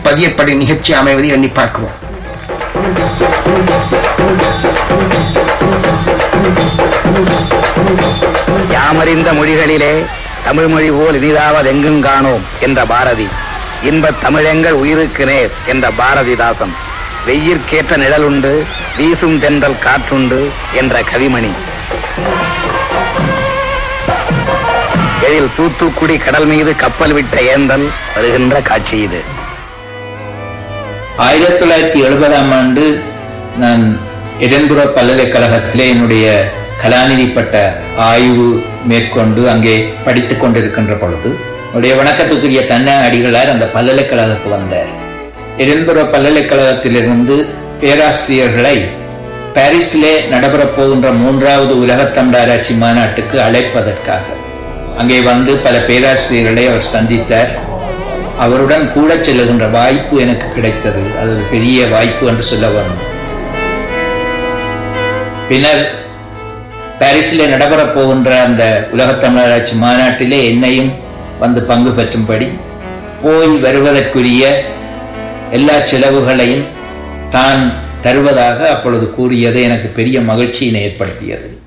பதியப்படும் நிகழ்ச்சி அமைவதை எண்ணி பார்க்கிறோம் யாமறிந்த மொழிகளிலே தமிழ் மொழி போல் இனிதாவது எங்கும் காணோம் என்ற பாரதி இன்பத் தமிழெங்கள் உயிருக்கு நேர் என்ற பாரதிதாசன் வெயிற்கேற்ற நிழலுண்டு வீசும் தென்றல் காற்றுண்டு என்ற கவிமணி எழில் தூத்துக்குடி கடல் மீது கப்பல் விட்ட ஏந்தல் வருகின்ற காட்சி இது ஆயிரத்தி தொள்ளாயிரத்தி எழுபதாம் ஆண்டு நான் எடன்புர பல்கலைக்கழகத்திலே என்னுடைய கலாநிதி பட்ட ஆய்வு மேற்கொண்டு அங்கே படித்துக் கொண்டிருக்கின்ற பொழுது என்னுடைய வணக்கத்துக்குரிய தன்ன அடிகளார் அந்த பல்கலைக்கழகத்துக்கு வந்தார் எடன்புர பல்கலைக்கழகத்திலிருந்து பேராசிரியர்களை பாரிஸிலே நடைபெறப் போகின்ற மூன்றாவது உலகத் தமிழராட்சி மாநாட்டுக்கு அழைப்பதற்காக அங்கே வந்து பல பேராசிரியர்களை அவர் சந்தித்தார் அவருடன் கூட செல்லுகின்ற வாய்ப்பு எனக்கு கிடைத்தது அது ஒரு பெரிய வாய்ப்பு என்று சொல்ல வேண்டும் பின்னர் பாரிஸில் நடைபெறப் போகின்ற அந்த உலகத் தமிழராட்சி மாநாட்டிலே என்னையும் வந்து பங்கு பெற்றும்படி போய் வருவதற்குரிய எல்லா செலவுகளையும் தான் தருவதாக அப்பொழுது கூறியது எனக்கு பெரிய மகிழ்ச்சியினை ஏற்படுத்தியது